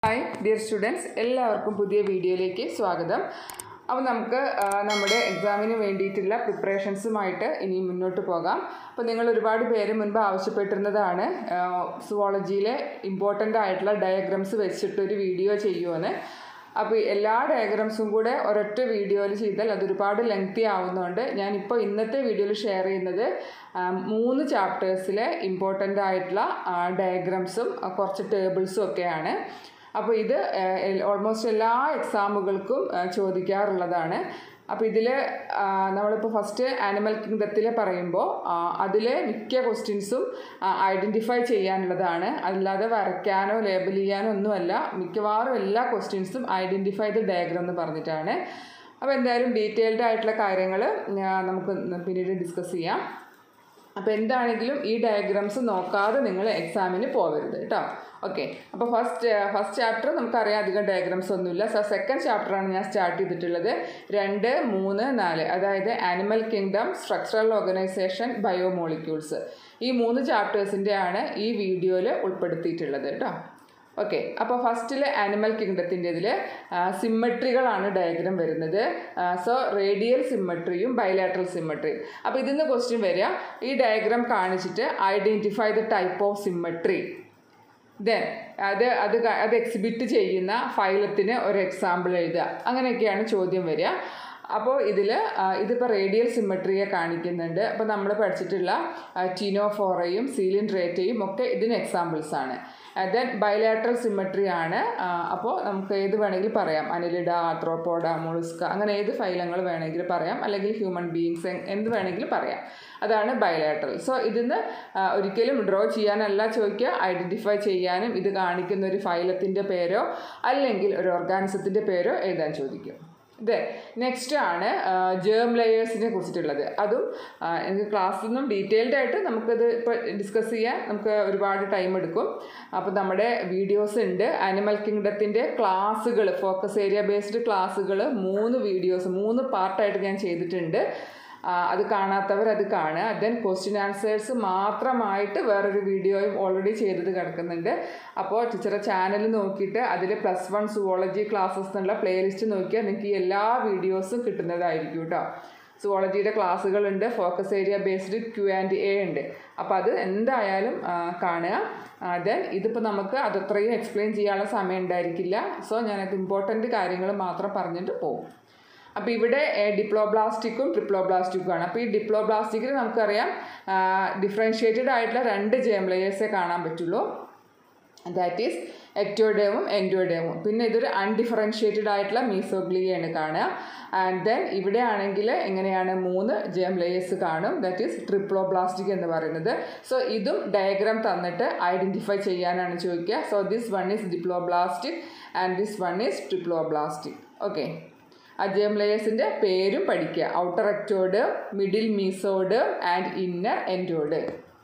hi dear students എല്ലാവർക്കും പുതിയ വീഡിയോയിലേക്ക് സ്വാഗതം അപ്പോൾ നമുക്ക് ആ, നമ്മുടെ എക്സാമിന് വേണ്ടിയിട്ടുള്ള പ്രിപ്പറേഷൻസുമായിട്ട് ഇനി മുന്നോട്ട് പോകാം അപ്പോൾ നിങ്ങൾ ഒരുപാട് പേര് മുൻപ് ആവശ്യപ്പെട്ടിരുന്നതാണ് സുവോളജിയിലെ ഇമ്പോർട്ടൻ്റ് ആയിട്ടുള്ള ഡയഗ്രംസ് വെച്ചിട്ടൊരു വീഡിയോ ചെയ്യുമെന്ന് അപ്പോൾ എല്ലാ ഡയഗ്രംസും കൂടെ ഒരൊറ്റ വീഡിയോയിൽ ചെയ്താൽ അത് ഒരുപാട് ലെങ്തി ആവുന്നതുകൊണ്ട് ഞാനിപ്പോൾ ഇന്നത്തെ വീഡിയോയിൽ ഷെയർ ചെയ്യുന്നത് ആ, മൂന്ന് ചാപ്റ്റേഴ്സിലെ ഇമ്പോർട്ടൻ്റ് ആയിട്ടുള്ള ഡയഗ്രംസും കുറച്ച് ടേബിൾസും ഒക്കെയാണ് അപ്പോൾ ഇത് ഓൾമോസ്റ്റ് എല്ലാ എക്സാമുകൾക്കും ആ, ചോദിക്കാറുള്ളതാണ് അപ്പോൾ ഇതിൽ നമ്മളിപ്പോൾ ഫസ്റ്റ് ആനിമൽ കിങ്ഡത്തിൽ പറയുമ്പോൾ അതിലെ മിക്ക ക്വസ്റ്റ്യൻസും ഐഡൻറ്റിഫൈ ചെയ്യാനുള്ളതാണ് അല്ലാതെ വരയ്ക്കാനോ ലേബൽ ചെയ്യാനോ ഒന്നുമല്ല മിക്കവാറും എല്ലാ ക്വസ്റ്റ്യൻസും ഐഡൻറ്റിഫൈ ദ ഡയഗ്രം എന്ന് പറഞ്ഞിട്ടാണ് അപ്പോൾ എന്തായാലും ഡീറ്റെയിൽഡ് ആയിട്ടുള്ള കാര്യങ്ങൾ നമുക്ക് പിന്നീട് ഡിസ്കസ് ചെയ്യാം അപ്പോൾ എന്താണെങ്കിലും ഈ ഡയഗ്രാംസ് നോക്കാതെ നിങ്ങൾ എക്സാമിന് പോകരുത് കേട്ടോ ഓക്കെ അപ്പോൾ ഫസ്റ്റ് ഫസ്റ്റ് ചാപ്റ്റർ നമുക്കറിയാം അധികം ഡയഗ്രാംസ് ഒന്നുമില്ല സോ സെക്കൻഡ് ചാപ്റ്ററാണ് ഞാൻ സ്റ്റാർട്ട് ചെയ്തിട്ടുള്ളത് രണ്ട് മൂന്ന് നാല് അതായത് animal kingdom structural organisation biomolecules ഈ മൂന്ന് ചാപ്റ്റേഴ്സിൻ്റെ ആണ് ഈ വീഡിയോയിൽ ഉൾപ്പെടുത്തിയിട്ടുള്ളത് കേട്ടോ ഓക്കെ അപ്പോൾ ഫസ്റ്റിൽ ആനിമൽ കിങ്ഡത്തിൻ്റെ ഇതിൽ സിമ്മട്രികളാണ് ഡയഗ്രാം വരുന്നത് സോ റേഡിയൽ സിമ്മട്രിയും ബൈലാട്രൽ സിമ്മട്രിയും അപ്പോൾ ഇതിൽ നിന്ന് ക്വസ്റ്റ്യൻ വരിക ഈ ഡയഗ്രാം കാണിച്ചിട്ട് identify the type of symmetry then അത് അത് ക- അത് എക്സിബിറ്റ് ചെയ്യുന്ന ഫൈലത്തിന് ഒരു എക്സാമ്പിൾ എഴുതുക അങ്ങനെയൊക്കെയാണ് ചോദ്യം വരിക അപ്പോൾ ഇതിൽ ഇതിപ്പോൾ റേഡിയൽ സിമ്മട്രിയെ കാണിക്കുന്നുണ്ട് അപ്പോൾ നമ്മൾ പഠിച്ചിട്ടുള്ള ടിനോഫോറയും സീലിൻഡ്രേറ്റയും ഒക്കെ ഇതിന് എക്സാമ്പിൾസ് ആണ് ദെൻ ബൈലാട്രൽ സിമ്മട്രി ആണ് അപ്പോൾ നമുക്ക് ഏത് വേണമെങ്കിലും പറയാം അനിലിഡ ആർത്രോപോഡ മുളുസ്ക അങ്ങനെ ഏത് ഫൈലങ്ങൾ വേണമെങ്കിലും പറയാം അല്ലെങ്കിൽ ഹ്യൂമൻ ബീയിങ്സ് എന്ത് വേണമെങ്കിലും പറയാം അതാണ് ബയലാട്രൽ സോ ഇതിന്ന് ആ, ഒരിക്കലും ഡ്രോ ചെയ്യാനല്ല ചോദിക്കുക ഐഡൻറ്റിഫൈ ചെയ്യാനും ഇത് കാണിക്കുന്ന ഒരു ഫൈലത്തിൻ്റെ പേരോ അല്ലെങ്കിൽ ഒരു ഓർഗാനിസത്തിൻ്റെ പേരോ എഴുതാൻ ചോദിക്കും ഇത് നെക്സ്റ്റ് ആണ് ജേം ലെയേഴ്സിനെ കുറിച്ചിട്ടുള്ളത് അതും ആ, എനിക്ക് ക്ലാസ്സിൽ നിന്നും ഡീറ്റെയിൽഡ് ആയിട്ട് നമുക്കത് ഇപ്പോൾ ഡിസ്കസ് ചെയ്യാൻ നമുക്ക് ഒരുപാട് ടൈം എടുക്കും അപ്പോൾ നമ്മുടെ വീഡിയോസ് ഉണ്ട് ആനിമൽ കിങ്ഡത്തിൻ്റെ ക്ലാസ്സുകൾ ഫോക്കസ് ഏരിയ ബേസ്ഡ് ക്ലാസ്സുകൾ മൂന്ന് വീഡിയോസ് മൂന്ന് പാർട്ടായിട്ട് ഞാൻ ചെയ്തിട്ടുണ്ട് ആ, അത് കാണാത്തവർ അത് കാണുക ദെൻ ക്വസ്റ്റ്യൻ ആൻസേഴ്സ് മാത്രമായിട്ട് വേറൊരു വീഡിയോയും ഓൾറെഡി ചെയ്തത് കിടക്കുന്നുണ്ട് അപ്പോൾ ടീച്ചറെ ചാനൽ നോക്കിയിട്ട് അതിൽ പ്ലസ് വൺ സുവോളജി ക്ലാസ്സസ് എന്നുള്ള പ്ലേലിസ്റ്റ് നോക്കിയാൽ നിങ്ങൾക്ക് ഈ എല്ലാ വീഡിയോസും കിട്ടുന്നതായിരിക്കും കേട്ടോ സുവോളജിയുടെ ക്ലാസ്സുകളുണ്ട് focus area based Q and A ഉണ്ട് അപ്പോൾ അത് എന്തായാലും ആ, കാണുക ദെൻ ഇതിപ്പോൾ നമുക്ക് അതത്രയും എക്സ്പ്ലെയിൻ ചെയ്യാനുള്ള സമയം ഉണ്ടായിരിക്കില്ല സോ ഞാനത് ഇമ്പോർട്ടൻറ്റ് കാര്യങ്ങൾ മാത്രം പറഞ്ഞിട്ട് പോകും അപ്പോൾ ഇവിടെ ഡിപ്ലോബ്ലാസ്റ്റിക്കും ട്രിപ്ലോബ്ലാസ്റ്റിക്കും ആണ് അപ്പോൾ ഈ ഡിപ്ലോബ്ലാസ്റ്റിക്കിൽ നമുക്കറിയാം ഡിഫറൻഷ്യേറ്റഡ് ആയിട്ടുള്ള രണ്ട് ജേം ലെയേഴ്സേ കാണാൻ പറ്റുള്ളൂ ദാറ്റ് ഈസ് എക്ടോഡേമും എൻഡോഡേമും പിന്നെ ഇതൊരു അൺഡിഫറൻഷ്യേറ്റഡ് ആയിട്ടുള്ള മീസോഗ്ലിയാണ് കാണുക ആൻഡ് ദെൻ ഇവിടെ ആണെങ്കിൽ എങ്ങനെയാണ് മൂന്ന് ജേം ലെയേഴ്സ് കാണും ദാറ്റ് ഈസ് ട്രിപ്ലോബ്ലാസ്റ്റിക് എന്ന് പറയുന്നത് സോ ഇതും ഡയഗ്രാം തന്നിട്ട് ഐഡൻറ്റിഫൈ ചെയ്യാനാണ് ചോദിക്കുക so this one is diploblastic and this one is triploblastic okay ആ ജേം ലെയേഴ്സിൻ്റെ പേരും പഠിക്കുക outer ectoderm middle mesoderm and inner endoderm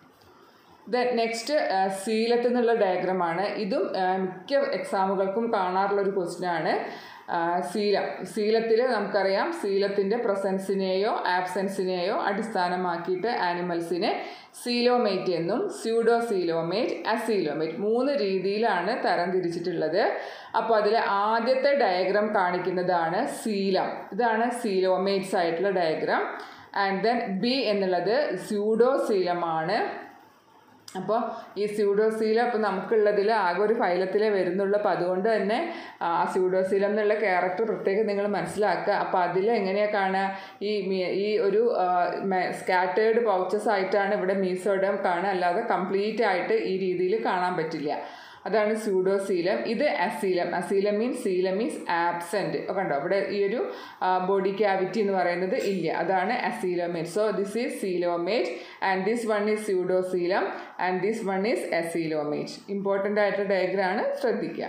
then next സീലത്ത് നിന്നുള്ള ഡയഗ്രമാണ് ഇതും ആ, മിക്ക എക്സാമുകൾക്കും കാണാറുള്ള ഒരു ക്വസ്റ്റ്യൻ ആണ് ആ, സീലം സീലത്തിൽ നമുക്കറിയാം സീലത്തിൻ്റെ പ്രസൻസിനെയോ ആബ്സെൻസിനെയോ അടിസ്ഥാനമാക്കിയിട്ട് ആനിമൽസിനെ സീലോമേറ്റ് എന്നും സ്യൂഡോ സീലോമേറ്റ് അസീലോമേറ്റ് മൂന്ന് രീതിയിലാണ് തരം തിരിച്ചിട്ടുള്ളത് അപ്പോൾ അതിൽ ആദ്യത്തെ ഡയഗ്രാം കാണിക്കുന്നതാണ് സീലം ഇതാണ് സീലോമേറ്റ്സ് ആയിട്ടുള്ള ഡയഗ്രാം ആൻഡ് ദെൻ ബി എന്നുള്ളത് സ്യൂഡോ സീലമാണ് അപ്പോൾ ഈ സ്യൂഡോസീലം ഇപ്പോൾ നമുക്കുള്ളതിൽ ആകെ ഒരു ഫൈലത്തിലേ വരുന്നുള്ളൂ അപ്പോൾ അതുകൊണ്ട് തന്നെ ആ സ്യൂഡോസീലം എന്നുള്ള ക്യാരക്ടർ പ്രത്യേകം നിങ്ങൾ മനസ്സിലാക്കുക അപ്പോൾ അതിൽ എങ്ങനെയാണ് കാണുക ഈ മി- ഈ ഒരു സ്കാറ്റേർഡ് പൗച്ചസ് ആയിട്ടാണ് ഇവിടെ മീസോഡം കാണുക അല്ലാതെ കംപ്ലീറ്റ് ആയിട്ട് ഈ രീതിയിൽ കാണാൻ പറ്റില്ല അതാണ് സ്യൂഡോസീലം ഇത് acoelom acoelom means coelom means absent കണ്ടോ ഇവിടെ ഈ ഒരു ബോഡി ക്യാവിറ്റി എന്ന് പറയുന്നത് ഇല്ല അതാണ് acoelomate so this is coelomate and this one is pseudocoelom and this one is acoelomate important ആയിട്ടുള്ള ഡയഗ്രാണ് ശ്രദ്ധിക്കുക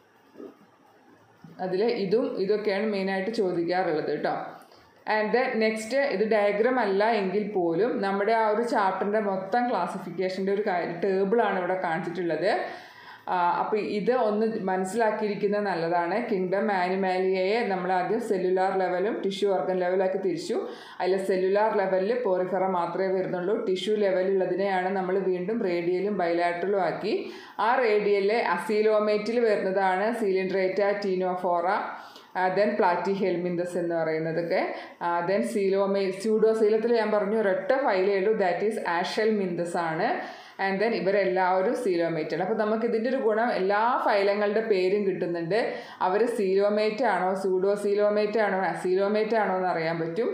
അതിൽ ഇതും ഇതൊക്കെയാണ് മെയിനായിട്ട് ചോദിക്കാറുള്ളത് കേട്ടോ ആൻഡ് ദെൻ നെക്സ്റ്റ് ഇത് ഡയഗ്രാം അല്ല എങ്കിൽ പോലും നമ്മുടെ ആ ഒരു ചാപ്റ്ററിൻ്റെ മൊത്തം ക്ലാസിഫിക്കേഷൻ്റെ ഒരു കാര്യം ടേബിളാണ് ഇവിടെ കാണിച്ചിട്ടുള്ളത് അപ്പോൾ ഇത് ഒന്ന് മനസ്സിലാക്കിയിരിക്കുന്നത് നല്ലതാണ് കിങ്ഡം ആനിമാലിയയെ നമ്മൾ ആദ്യം സെല്ലുലാർ ലെവലും ടിഷ്യൂ ഓർഗൻ ലെവലൊക്കെ തിരിച്ചു അതിൽ സെല്ലുലാർ ലെവലിൽ പോറിഫെറ മാത്രമേ വരുന്നുള്ളൂ ടിഷ്യൂ ലെവലുള്ളതിനെയാണ് നമ്മൾ വീണ്ടും റേഡിയലും ബൈലാറ്ററലും ആക്കി ആ റേഡിയലിലെ അസീലോമേറ്റിൽ വരുന്നതാണ് coelenterata ctenophora then platyhelminthes എന്ന് പറയുന്നതൊക്കെ ദെൻ സീലോമേ സ്യൂഡോസീലത്തിൽ ഞാൻ പറഞ്ഞു ഒരൊറ്റ ഫൈലേ ഉള്ളൂ ദാറ്റ് ഈസ് ആഷൽ മിന്തസ് ആണ് ആൻഡ് ദെൻ ഇവരെല്ലാവരും സീലോമേറ്റ് ആണ് അപ്പോൾ നമുക്ക് ഇതിൻ്റെ ഒരു ഗുണം എല്ലാ ഫൈലങ്ങളുടെ പേരും കിട്ടുന്നുണ്ട് അവർ സീലോമേറ്റ് ആണോ സൂഡോ സീലോമേറ്റ് ആണോ അസീലോമേറ്റ് ആണോ എന്ന് അറിയാൻ പറ്റും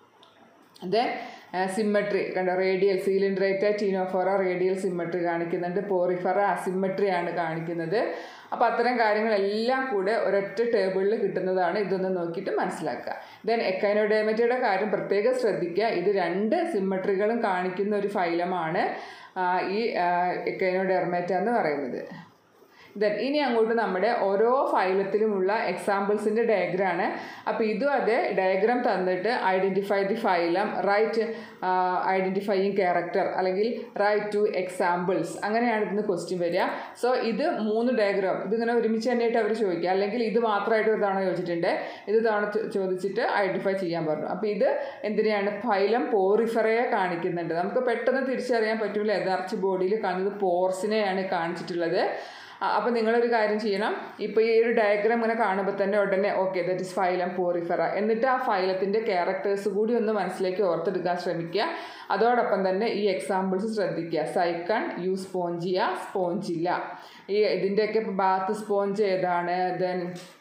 ദെൻ സിമ്മട്രി കണ്ടോ radial coelenterata ctenophora radial symmetry കാണിക്കുന്നുണ്ട് പോറിഫറ അസിമ്മട്രി ആണ് കാണിക്കുന്നത് അപ്പോൾ അത്തരം കാര്യങ്ങളെല്ലാം കൂടെ ഒരൊറ്റ ടേബിളിൽ കിട്ടുന്നതാണ് ഇതൊന്ന് നോക്കിയിട്ട് മനസ്സിലാക്കുക ദെൻ എക്കൈനോഡേമറ്റയുടെ കാര്യം പ്രത്യേകം ശ്രദ്ധിക്കുക ഇത് രണ്ട് സിമ്മട്രികളും കാണിക്കുന്ന ഒരു ഫൈലമാണ് ഈ എക്കൈനോഡെർമേറ്റ എന്ന് പറയുന്നത് ദെൻ ഇനി അങ്ങോട്ട് നമ്മുടെ ഓരോ ഫൈലത്തിലുമുള്ള എക്സാമ്പിൾസിൻ്റെ ഡയഗ്രാണ് അപ്പോൾ ഇതും അതെ ഡയഗ്രാം തന്നിട്ട് identify the phylum write identifying character അല്ലെങ്കിൽ റൈറ്റ് ടു എക്സാമ്പിൾസ് അങ്ങനെയാണ് ഇതിന് ക്വസ്റ്റ്യൻ വരിക സോ ഇത് മൂന്ന് ഡയഗ്രാം ഇതിങ്ങനെ ഒരുമിച്ച് തന്നെയായിട്ട് അവർ ചോദിക്കുക അല്ലെങ്കിൽ ഇത് മാത്രമായിട്ട് ഒരു തവണ ചോദിച്ചിട്ടുണ്ട് ഇത് തവണ ചോദിച്ചിട്ട് ഐഡൻറ്റിഫൈ ചെയ്യാൻ പറഞ്ഞു അപ്പോൾ ഇത് എന്തിനാണ് ഫൈലം പോറിഫറയെ കാണിക്കുന്നുണ്ട് നമുക്ക് പെട്ടെന്ന് തിരിച്ചറിയാൻ പറ്റില്ല യഥാർത്ഥ ബോഡിയിൽ കാണുന്നത് പോർസിനെയാണ് കാണിച്ചിട്ടുള്ളത് അപ്പോൾ നിങ്ങളൊരു കാര്യം ചെയ്യണം ഇപ്പോൾ ഈ ഒരു ഡയഗ്രാം ഇങ്ങനെ കാണുമ്പോൾ തന്നെ ഉടനെ okay that is phylum porifera എന്നിട്ട് ആ ഫൈലത്തിൻ്റെ ക്യാരക്ടേഴ്സ് കൂടി ഒന്ന് മനസ്സിലേക്ക് ഓർത്തെടുക്കാൻ ശ്രമിക്കുക അതോടൊപ്പം തന്നെ ഈ എക്സാമ്പിൾസ് ശ്രദ്ധിക്കുക സൈക്കൺ യു സ്പോഞ്ചിയ സ്പോഞ്ചില്ല ഈ ഇതിൻ്റെയൊക്കെ ബാത്ത് സ്പോഞ്ച് ഏതാണ് ദെൻ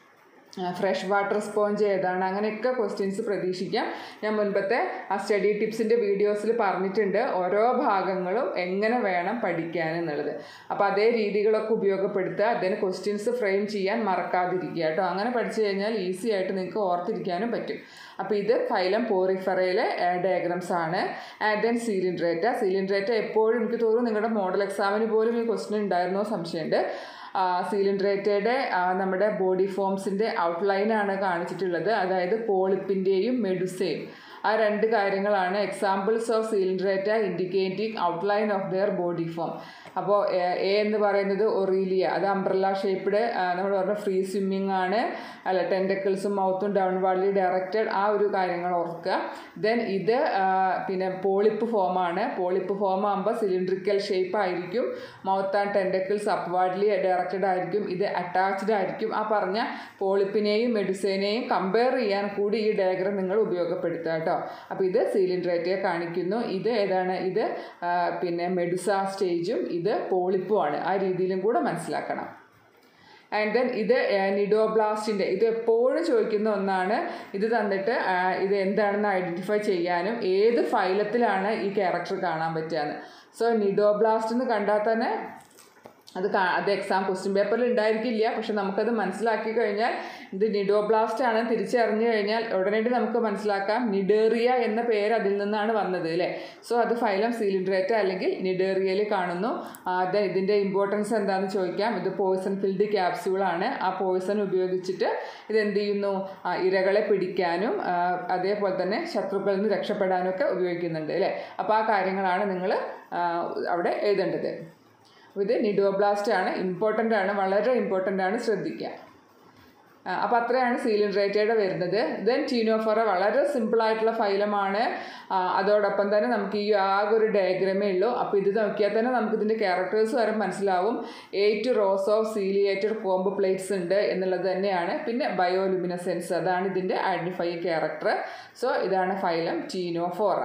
ഫ്രഷ് വാട്ടർ സ്പോഞ്ച് ഏതാണ് അങ്ങനെയൊക്കെ ക്വസ്റ്റ്യൻസ് പ്രതീക്ഷിക്കാം ഞാൻ മുൻപത്തെ ആ സ്റ്റഡി ടിപ്സിൻ്റെ വീഡിയോസിൽ പറഞ്ഞിട്ടുണ്ട് ഓരോ ഭാഗങ്ങളും എങ്ങനെ വേണം പഠിക്കാൻ എന്നുള്ളത് അപ്പോൾ അതേ രീതികളൊക്കെ ഉപയോഗപ്പെടുത്തുക അതിന് ക്വസ്റ്റ്യൻസ് ഫ്രെയിം ചെയ്യാൻ മറക്കാതിരിക്കുക കേട്ടോ അങ്ങനെ പഠിച്ചു കഴിഞ്ഞാൽ ഈസി ആയിട്ട് നിങ്ങൾക്ക് ഓർത്തിരിക്കാനും പറ്റും അപ്പോൾ ഇത് ഫൈലം പോറിഫറയിലെ ഡയഗ്രാംസ് ആണ് ആൻഡ് ദെൻ സീലിൻഡ്രേറ്റ സീലിൻഡ്രേറ്റ എപ്പോഴും എനിക്ക് തോന്നുന്നു നിങ്ങളുടെ മോഡൽ എക്സാമിന് പോലും ഈ ക്വസ്റ്റ്യൻ ഉണ്ടായിരുന്നോ സംശയമുണ്ട് സീലിൻഡ്രേറ്റയുടെ നമ്മുടെ ബോഡി ഫോംസിൻ്റെ ഔട്ട്ലൈനാണ് കാണിച്ചിട്ടുള്ളത് അതായത് പോളിപ്പിൻ്റെയും മെഡുസയും ആ രണ്ട് കാര്യങ്ങളാണ് examples of coelenterata indicating outline of their body form അപ്പോൾ എ എന്ന് പറയുന്നത് ഒറീലിയ അത് അംബ്രല്ല ഷേപ്പ്ഡ് നമ്മൾ പറഞ്ഞ ഫ്രീ സ്വിമ്മിങ് ആണ് അല്ല ടെൻഡക്കിൾസും മൗത്തും ഡൗൺവാർഡ്ലി ഡയറക്റ്റഡ് ആ ഒരു കാര്യങ്ങൾ ഓർക്കുക ദെൻ ഇത് പിന്നെ പോളിപ്പ് ഫോമാണ് പോളിപ്പ് ഫോം ആകുമ്പോൾ സിലിണ്ട്രിക്കൽ ഷേപ്പ് ആയിരിക്കും mouth and tentacles upwardly directed ആയിരിക്കും ഇത് അറ്റാച്ച്ഡ് ആയിരിക്കും ആ പറഞ്ഞ പോളിപ്പിനെയും മെഡിസിനെയും കമ്പയർ ചെയ്യാൻ കൂടി ഈ ഡയഗ്രാം നിങ്ങൾ ഉപയോഗപ്പെടുത്തുക കേട്ടോ അപ്പോൾ ഇത് സീലിൻഡ്രേറ്റയെ കാണിക്കുന്നു ഇത് ഏതാണ് ഇത് പിന്നെ മെഡുസ സ്റ്റേജും ഇത് പോളിപ്പുമാണ് ആ രീതിയിലും കൂടെ മനസ്സിലാക്കണം ആൻഡ് ദെൻ ഇത് നിഡോബ്ലാസ്റ്റിൻ്റെ ഇത് എപ്പോഴും ചോദിക്കുന്ന ഒന്നാണ് ഇത് തന്നിട്ട് ഇത് എന്താണെന്ന് ഐഡൻറ്റിഫൈ ചെയ്യാനും ഏത് ഫൈലത്തിലാണ് ഈ ക്യാരക്ടർ കാണാൻ പറ്റുകയെന്ന് സോ നിഡോബ്ലാസ്റ്റ് എന്ന് കണ്ടാൽ തന്നെ അത് അത് എക്സാം ക്വസ്റ്റ്യൻ പേപ്പറിൽ ഉണ്ടായിരിക്കില്ല പക്ഷെ നമുക്കത് മനസ്സിലാക്കി കഴിഞ്ഞാൽ ഇത് നിഡോബ്ലാസ്റ്റ് ആണ് തിരിച്ചറിഞ്ഞു കഴിഞ്ഞാൽ ഉടനടി നമുക്ക് മനസ്സിലാക്കാം നിഡേറിയ എന്ന പേര് അതിൽ നിന്നാണ് വന്നത് അല്ലേ സോ അത് ഫൈലം സീലിൻഡ്രേറ്റ അല്ലെങ്കിൽ നിഡേറിയയിൽ കാണുന്നു അത് ഇതിൻ്റെ ഇമ്പോർട്ടൻസ് എന്താണെന്ന് ചോദിക്കാം ഇത് പോയിസൺ ഫിൽഡ് ക്യാപ്സ്യൂളാണ് ആ പോയിസൺ ഉപയോഗിച്ചിട്ട് ഇത് എന്ത് ചെയ്യുന്നു ഇരകളെ പിടിക്കാനും അതേപോലെ തന്നെ ശത്രുക്കളിൽ നിന്ന് രക്ഷപ്പെടാനും ഒക്കെ ഉപയോഗിക്കുന്നുണ്ട് അല്ലേ അപ്പോൾ ആ കാര്യങ്ങളാണ് നിങ്ങൾ അവിടെ എഴുതേണ്ടത് ഇത് നിഡോബ്ലാസ്റ്റ് ആണ് ഇമ്പോർട്ടൻ്റ് ആണ് വളരെ ഇമ്പോർട്ടൻ്റ് ആണ് ശ്രദ്ധിക്കുക അപ്പോൾ അത്രയാണ് സീലിൻഡ്രേറ്റയുടെ വരുന്നത് ദെൻ ടീനോഫറ വളരെ സിമ്പിളായിട്ടുള്ള ഫൈലമാണ് അതോടൊപ്പം തന്നെ നമുക്ക് ഈ ആകെ ഒരു ഡയഗ്രമേ ഉള്ളൂ അപ്പോൾ ഇത് നോക്കിയാൽ തന്നെ നമുക്ക് ഇതിൻ്റെ ക്യാരക്ടേഴ്സ് വരെ മനസ്സിലാവും eight rows of ciliated comb plates ഉണ്ട് എന്നുള്ളത് തന്നെയാണ് പിന്നെ ബയോലുമിനസെൻസ് അതാണ് ഇതിൻ്റെ ഐഡൻറ്റിഫൈ ക്യാരക്ടർ സോ ഇതാണ് ഫൈലം ടീനോഫോറ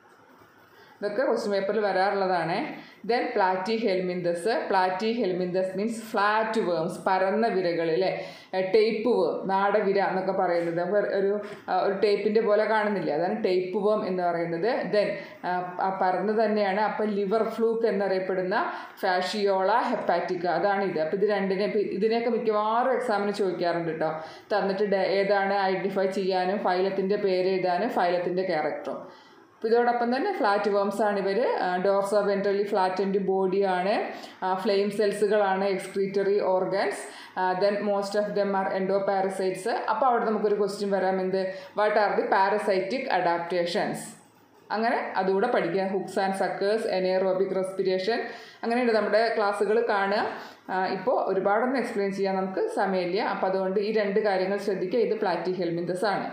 ഇതൊക്കെ ക്വസ്റ്റ്യൻ പേപ്പറിൽ വരാറുള്ളതാണ് then platyhelminthes platyhelminthes means flat worms പരന്ന വിരകൾ അല്ലേ ടേപ്പ് വേം നാടവിര എന്നൊക്കെ പറയുന്നത് ഒരു ഒരു ടേപ്പിൻ്റെ പോലെ കാണുന്നില്ല അതാണ് ടേപ്പ് വേം എന്ന് പറയുന്നത് ദെൻ പരന്ന് തന്നെയാണ് അപ്പം ലിവർ ഫ്ലൂക്ക് എന്നറിയപ്പെടുന്ന ഫാഷിയോള ഹെപ്പാറ്റിക്ക അതാണ് ഇത് അപ്പോൾ ഇത് രണ്ടിനെ ഇതിനെയൊക്കെ മിക്കവാറും എക്സാമിന് ചോദിക്കാറുണ്ട് കേട്ടോ തന്നിട്ട് ഏതാണ് ഐഡൻറ്റിഫൈ ചെയ്യാനും ഫൈലത്തിൻ്റെ പേര് എഴുതാനും ഫൈലത്തിൻ്റെ ക്യാരക്ടറും അപ്പോൾ ഇതോടൊപ്പം തന്നെ ഫ്ലാറ്റ് വേംസ് ആണ് ഇവർ ഡോർസോ വെൻട്രലി ഫ്ലാറ്റൻഡ് ബോഡിയാണ് ഫ്ലെയിം സെൽസുകളാണ് excretory organs then most of them are endo parasites അപ്പോൾ അവിടെ നമുക്കൊരു ക്വസ്റ്റ്യൻ വരാം എന്ത് what are the parasitic adaptations അങ്ങനെ അതുകൂടെ പഠിക്കുക hooks and suckers anaerobic respiration അങ്ങനെയുണ്ട് നമ്മുടെ ക്ലാസ്സുകൾ കാണുക ഇപ്പോൾ ഒരുപാടൊന്നും എക്സ്പ്ലെയിൻ ചെയ്യാൻ നമുക്ക് സമയമില്ല അപ്പോൾ അതുകൊണ്ട് ഈ രണ്ട് കാര്യങ്ങൾ ശ്രദ്ധിക്കുക ഇത് പ്ലാറ്റി ഹെൽമിന്തസ് ആണ്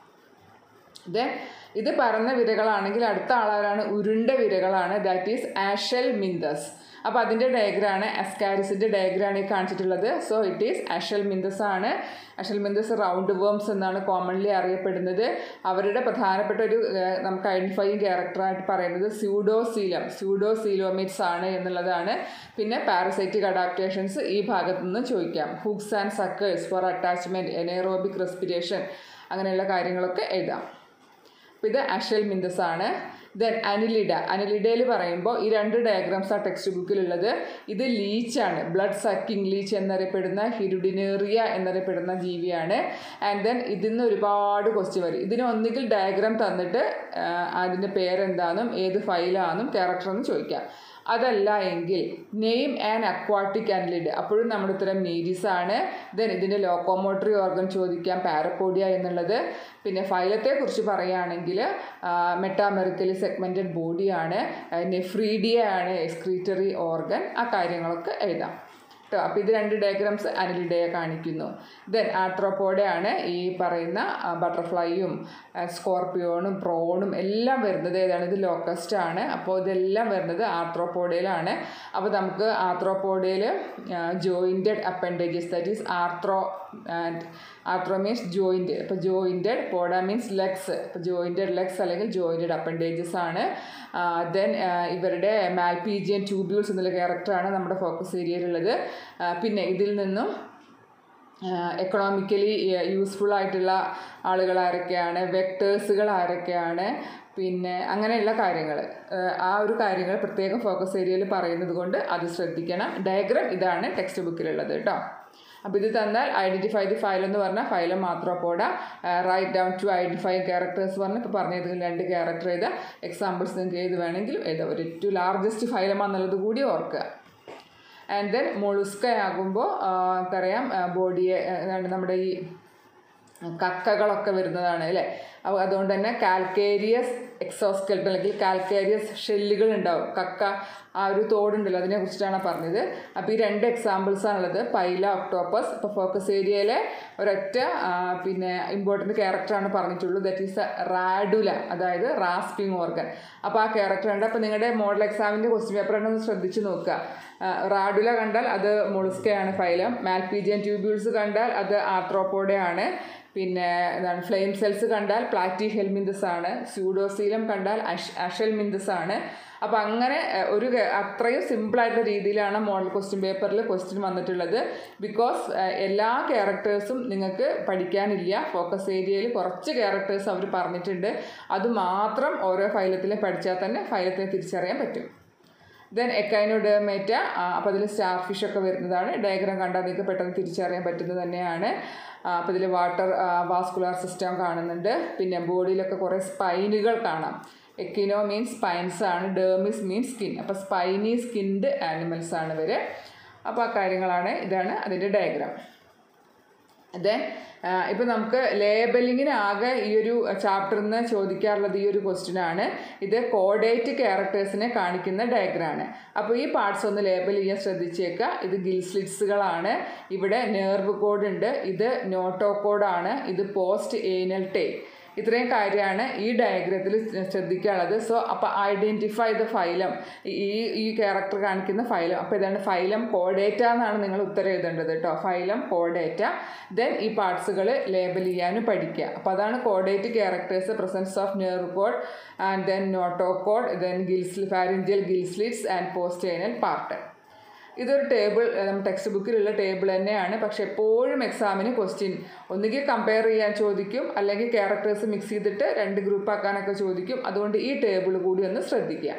ദെൻ ഇത് പരന്ന വിരകളാണെങ്കിൽ അടുത്ത ആളാരാണ് ഉരുണ്ട വിരകളാണ് ദാറ്റ് ഈസ് ആഷൽ മിന്തസ് അപ്പോൾ അതിൻ്റെ ഡയഗ്രാണ് അസ്കാരിസിൻ്റെ ഡയഗ്രാണ് ഈ കാണിച്ചിട്ടുള്ളത് so it is aschelminthes ആണ് അഷൽ മിന്തസ് റൗണ്ട് വേംസ് എന്നാണ് കോമൺലി അറിയപ്പെടുന്നത് അവരുടെ പ്രധാനപ്പെട്ട ഒരു ഏഹ്, നമുക്ക് ഐഡൻറ്റിഫൈങ് ക്യാരക്ടറായിട്ട് പറയുന്നത് സ്യൂഡോസീലം സ്യൂഡോസീലോമിറ്റ്സ് ആണ് എന്നുള്ളതാണ് പിന്നെ പാരസൈറ്റിക് അഡാപ്റ്റേഷൻസ് ഈ ഭാഗത്തു നിന്ന് ചോദിക്കാം hooks and suckers for attachment anaerobic respiration അങ്ങനെയുള്ള കാര്യങ്ങളൊക്കെ എഴുതാം അപ്പോൾ ഇത് അഷൽ മിന്തസ് ആണ് ദെൻ അനിലിഡ അനിലിഡയിൽ പറയുമ്പോൾ ഈ രണ്ട് ഡയഗ്രാംസ് ആ ടെക്സ്റ്റ് ബുക്കിലുള്ളത് ഇത് ലീച്ചാണ് ബ്ലഡ് സക്കിംഗ് ലീച്ച് എന്നറിയപ്പെടുന്ന ഹിരുഡിനേറിയ എന്നറിയപ്പെടുന്ന ജീവിയാണ് ആൻഡ് ദെൻ ഇതിൽ നിന്ന് ഒരുപാട് ക്വസ്റ്റ്യൻ വരും ഇതിന് ഒന്നുകിൽ ഡയഗ്രാം തന്നിട്ട് ആ, അതിൻ്റെ പേരെന്താണെന്നും ഏത് ഫയലാണെന്നും ക്യാരക്ടറെന്ന് ചോദിക്കാം അതല്ല എങ്കിൽ നെയിം ആൻഡ് അക്വാട്ടിക് ആൻലിഡ് അപ്പോഴും നമ്മുടെ ഉത്തരം നീരീസ് ആണ് ദെൻ ഇതിൻ്റെ ലോക്കോമോട്ടറി ഓർഗൻ ചോദിക്കാം പാരപ്പോഡിയ എന്നുള്ളത് പിന്നെ ഫൈലത്തെക്കുറിച്ച് പറയുകയാണെങ്കിൽ മെറ്റാമെറിക്കലി സെഗ്മെൻറ്റഡ് ബോഡിയാണ് നെഫ്രീഡിയ ആണ് എക്സ്ക്രീറ്ററി ഓർഗൻ ആ കാര്യങ്ങളൊക്കെ എഴുതാം കേട്ടോ അപ്പോൾ ഇത് രണ്ട് ഡയഗ്രാംസ് അനിലിഡയെ കാണിക്കുന്നു ദെൻ ആട്രോപ്പോഡയാണ് ഈ പറയുന്ന ബട്ടർഫ്ലൈയും സ്കോർപ്പിയോണും പ്രോണും എല്ലാം വരുന്നത് ഏതാണ് ഇത് ലോക്കസ്റ്റ് ആണ് അപ്പോൾ ഇതെല്ലാം വരുന്നത് ആർത്രോപോഡയിലാണ് അപ്പോൾ നമുക്ക് ആർത്രോപോഡയിൽ jointed appendages that is arthro and arthro means joint അപ്പോൾ ജോയിൻറ്റഡ് പോഡ മീൻസ് ലെഗ്സ് അപ്പോൾ ജോയിൻറ്റഡ് ലെഗ്സ് അല്ലെങ്കിൽ ജോയിൻറ്റഡ് അപ്പൻഡേജസ് ആണ് ദെൻ ഇവരുടെ മാൽപീജിയൻ ട്യൂബ്യൂൾസ് എന്നുള്ള ക്യാരക്ടറാണ് നമ്മുടെ ഫോക്കസ് ഏരിയയിലുള്ളത് ആ, പിന്നെ ഇതിൽ നിന്നും എക്കണോമിക്കലി യൂസ്ഫുൾ ആയിട്ടുള്ള ആളുകൾ ആരൊക്കെയാണ് വെക്ടേഴ്സുകൾ ആരൊക്കെയാണ് പിന്നെ അങ്ങനെയുള്ള കാര്യങ്ങൾ ആ ഒരു കാര്യങ്ങൾ പ്രത്യേകം ഫോക്കസ് ഏരിയയിൽ പറയുന്നത് കൊണ്ട് അത് ശ്രദ്ധിക്കണം ഡയഗ്രാം ഇതാണ് ടെക്സ്റ്റ് ബുക്കിലുള്ളത് കേട്ടോ അപ്പോൾ ഇത് തന്നാൽ ഐഡൻറ്റിഫൈ ദി ഫയൽ എന്ന് പറഞ്ഞാൽ ഫയൽ മാത്രം പോടാ write down two identify characters പറഞ്ഞ് ഇപ്പോൾ പറഞ്ഞത് രണ്ട് ക്യാരക്ടർ എഴുതുക എക്സാമ്പിൾസ് നിങ്ങൾക്ക് ഏത് വേണമെങ്കിലും എഴുതാം ഒരു ഏറ്റവും ലാർജസ്റ്റ് ഫയലമാണെന്നുള്ളത് കൂടി ഓർക്കുക ആൻഡ് ദെൻ മൊളുസ്ക ആകുമ്പോൾ നമുക്കറിയാം ബോഡിയെ എന്താണ് നമ്മുടെ ഈ കക്കകളൊക്കെ വരുന്നതാണ് അല്ലേ അപ്പോൾ അതുകൊണ്ട് തന്നെ കാൽക്കേരിയസ് എക്സോസ്കെൽട്ടൺ അല്ലെങ്കിൽ കാൽക്കേരിയസ് ഷെല്ലുകൾ ഉണ്ടാവും കക്ക ആ ഒരു തോടുണ്ടല്ലോ അതിനെ കുറിച്ചിട്ടാണ് പറഞ്ഞത് അപ്പോൾ ഈ രണ്ട് എക്സാമ്പിൾസ് ആണുള്ളത് പൈല ഒക്ടോപ്പസ് ഇപ്പോൾ ഫോക്കസ് ഏരിയയിലെ ഒരൊറ്റ ആ, പിന്നെ ഇമ്പോർട്ടൻറ്റ് ക്യാരക്ടറാണ് പറഞ്ഞിട്ടുള്ളൂ ദറ്റ് ഈസ് റാഡുല അതായത് റാസ്പിംഗ് ഓർഗൻ അപ്പോൾ ആ ക്യാരക്ടർ ഉണ്ട് അപ്പോൾ നിങ്ങളുടെ മോഡൽ എക്സാമിൻ്റെ ക്വസ്റ്റ്യൻ പേപ്പർ ഒന്ന് ശ്രദ്ധിച്ച് നോക്കുക ആ, റാഡുല കണ്ടാൽ അത് മൊളുസ്കയാണ് ഫൈലം മാൽപീജിയൻ ട്യൂബ്യൂൾസ് കണ്ടാൽ അത് ആർത്രോപ്പോഡയാണ് പിന്നെ എന്താണ് ഫ്ലെയിം സെൽസ് കണ്ടാൽ പ്ലാറ്റി ഹെൽമിന്തസ് ആണ് സ്യൂഡോസീലം കണ്ടാൽ അഷ് അഷൽ മിന്തസ് ആണ് അപ്പോൾ അങ്ങനെ ഏഹ്, ഒരു ക- അത്രയും സിമ്പിളായിട്ടുള്ള രീതിയിലാണ് മോഡൽ ക്വസ്റ്റ്യൻ പേപ്പറിൽ ക്വസ്റ്റ്യൻ വന്നിട്ടുള്ളത് ബിക്കോസ് എല്ലാ ക്യാരക്ടേഴ്സും നിങ്ങൾക്ക് പഠിക്കാനില്ല ഫോക്കസ് ഏരിയയിൽ കുറച്ച് ക്യാരക്ടേഴ്സ് അവർ പറഞ്ഞിട്ടുണ്ട് അത് മാത്രം ഓരോ ഫൈലത്തിലും പഠിച്ചാൽ തന്നെ ഫൈലത്തിനെ തിരിച്ചറിയാൻ പറ്റും ദെൻ എക്കൈനോഡേമേറ്റ അപ്പോൾ അതിൽ സ്റ്റാർ ഫിഷ് ഒക്കെ വരുന്നതാണ് ഡയഗ്രാം കണ്ടാൽ നിങ്ങൾക്ക് പെട്ടെന്ന് തിരിച്ചറിയാൻ പറ്റുന്നത് തന്നെയാണ് അപ്പോൾ ഇതിൽ വാട്ടർ വാസ്കുലാർ സിസ്റ്റം കാണുന്നുണ്ട് പിന്നെ ബോഡിയിലൊക്കെ കുറേ സ്പൈനുകൾ കാണാം എക്കിനോ മീൻസ് സ്പൈൻസ് ആണ് ഡേമിസ് മീൻസ് സ്കിൻ അപ്പോൾ സ്പൈനി സ്കിൻഡ് ആനിമൽസ് ആണ് ഇവർ അപ്പോൾ ആ കാര്യങ്ങളാണ് ഇതാണ് അതിൻ്റെ ഡയഗ്രാം ദെൻ ഇപ്പം നമുക്ക് ലേബലിങ്ങിന് ആകെ ഈ ഒരു ചാപ്റ്ററിൽ നിന്ന് ചോദിക്കാറുള്ളത് ഈ ഒരു ക്വസ്റ്റ്യൻ ആണ് ഇത് കോഡേറ്റ് ക്യാരക്ടേഴ്സിനെ കാണിക്കുന്ന ഡയഗ്രാണ് അപ്പോൾ ഈ പാർട്സ് ഒന്ന് ലേബൽ ചെയ്യാൻ ശ്രദ്ധിച്ചേക്കുക ഇത് ഗിൽസ്ലിറ്റ്സുകളാണ് ഇവിടെ നെർവ് കോഡ് ഉണ്ട് ഇത് നോട്ടോ കോഡാണ് ഇത് പോസ്റ്റ് ഏനൽ ടേ ഇത്രയും കാര്യമാണ് ഈ ഡയഗ്രത്തിൽ ശ്രദ്ധിക്കാനുള്ളത് സോ അപ്പോൾ ഐഡൻറ്റിഫൈ ദ ഫൈലം ഈ ഈ ക്യാരക്ടർ കാണിക്കുന്ന ഫൈലം അപ്പോൾ ഇതാണ് ഫൈലം കോഡേറ്റ എന്നാണ് നിങ്ങൾ ഉത്തരം എഴുതേണ്ടത് കേട്ടോ ഫൈലം കോഡേറ്റ ദെൻ ഈ പാർട്സുകൾ ലേബൽ ചെയ്യാനും പഠിക്കുക അപ്പോൾ അതാണ് കോഡേറ്റ് characters presence of nerve cord and then notochord then gills pharyngeal gill slits and postanal part ഇതൊരു ടേബിൾ നമ്മുടെ ടെക്സ്റ്റ് ബുക്കിലുള്ള ടേബിൾ തന്നെയാണ് പക്ഷെ എപ്പോഴും എക്സാമിന് ക്വസ്റ്റ്യൻ ഒന്നുകിൽ കമ്പയർ ചെയ്യാൻ ചോദിക്കും അല്ലെങ്കിൽ ക്യാരക്ടേഴ്സ് മിക്സ് ചെയ്തിട്ട് രണ്ട് ഗ്രൂപ്പ് ആക്കാനൊക്കെ ചോദിക്കും അതുകൊണ്ട് ഈ ടേബിൾ കൂടി ഒന്ന് ശ്രദ്ധിക്കുക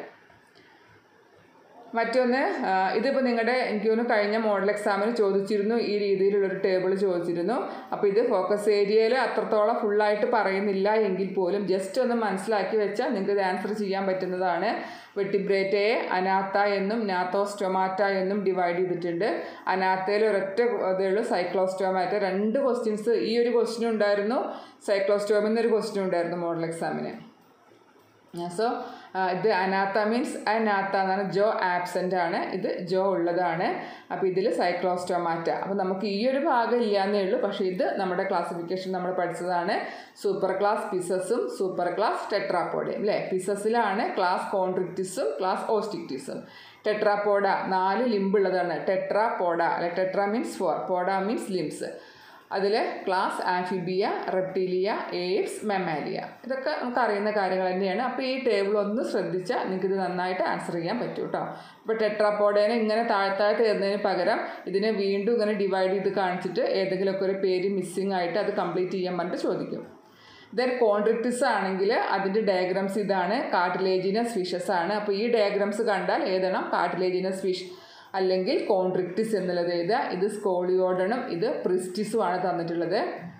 മറ്റൊന്ന് ആ, ഇതിപ്പോൾ നിങ്ങളുടെ എനിക്ക് തോന്നുന്നു കഴിഞ്ഞ മോഡൽ എക്സാമിന് ചോദിച്ചിരുന്നു ഈ രീതിയിലുള്ളൊരു ടേബിൾ ചോദിച്ചിരുന്നു അപ്പോൾ ഇത് ഫോക്കസ് ഏരിയയിൽ അത്രത്തോളം ഫുള്ളായിട്ട് പറയുന്നില്ല എങ്കിൽ പോലും ജസ്റ്റ് ഒന്ന് മനസ്സിലാക്കി വെച്ചാൽ നിങ്ങൾക്ക് ഇത് ആൻസർ ചെയ്യാൻ പറ്റുന്നതാണ് വെട്ടിബ്രേറ്റയെ അനാത്ത എന്നും നാത്തോസ്റ്റൊമാറ്റ എന്നും ഡിവൈഡ് ചെയ്തിട്ടുണ്ട് അനാത്തയിൽ ഒരൊറ്റ അതേ ഉള്ളൂ സൈക്ലോസ്റ്റോമാറ്റ രണ്ട് ക്വസ്റ്റ്യൻസ് ഈ ഒരു ക്വസ്റ്റ്യൻ ഉണ്ടായിരുന്നു സൈക്ലോസ്റ്റോമിൽ നിന്നൊരു ക്വസ്റ്റ്യൻ ഉണ്ടായിരുന്നു മോഡൽ എക്സാമിന് സോ ഇത് അനാത്ത മീൻസ് അനാത്ത എന്നാണ് ജോ ആബ്സെൻ്റ് ആണ് ഇത് ജോ ഉള്ളതാണ് അപ്പോൾ ഇതിൽ സൈക്ലോസ്റ്റോമാറ്റ അപ്പോൾ നമുക്ക് ഈ ഒരു ഭാഗം ഇല്ലയെന്നേ ഉള്ളൂ പക്ഷേ ഇത് നമ്മുടെ ക്ലാസിഫിക്കേഷൻ നമ്മൾ പഠിച്ചതാണ് സൂപ്പർ ക്ലാസ് പിസസും സൂപ്പർ ക്ലാസ് ടെട്രാപ്പോഡയും അല്ലേ പിസസിലാണ് ക്ലാസ് കോൺട്രിക്റ്റിസും ക്ലാസ് ഓസ്റ്റിക്റ്റിസും ടെട്രാപ്പോഡ നാല് ലിംബ് ഉള്ളതാണ് ടെട്രാപ്പോഡ അല്ലെ tetra means four poda means limbs അതിൽ class amphibia reptilia aids mammalia ഇതൊക്കെ നമുക്ക് അറിയുന്ന കാര്യങ്ങൾ തന്നെയാണ് അപ്പോൾ ഈ ടേബിൾ ഒന്ന് ശ്രദ്ധിച്ചാൽ നിങ്ങൾക്ക് ഇത് നന്നായിട്ട് ആൻസർ ചെയ്യാൻ പറ്റും കേട്ടോ ഇപ്പോൾ ടെട്രാപ്പോഡേനെ ഇങ്ങനെ താഴ്ത്താഴ്ത്ത് തരുന്നതിന് പകരം ഇതിനെ വീണ്ടും ഇങ്ങനെ ഡിവൈഡ് ചെയ്ത് കാണിച്ചിട്ട് ഏതെങ്കിലുമൊക്കെ ഒരു പേര് മിസ്സിങ് ആയിട്ട് അത് കംപ്ലീറ്റ് ചെയ്യാൻ പറഞ്ഞിട്ട് ചോദിക്കും ദെൻ കോൺട്രിക്റ്റിസ് ആണെങ്കിൽ അതിൻ്റെ ഡയഗ്രാംസ് ഇതാണ് കാർട്ടിലേജിനസ് ഫിഷസ് ആണ് അപ്പോൾ ഈ ഡയഗ്രാംസ് കണ്ടാൽ ഏതെണ്ണം കാർട്ടിലേജിനസ് ഫിഷ് അല്ലെങ്കിൽ കോൺട്രിക്റ്റിസ് എന്നുള്ളത് എഴുതുക ഇത് സ്കോളിയോഡണും ഇത് പ്രിസ്റ്റിസും ആണ് തന്നിട്ടുള്ളത്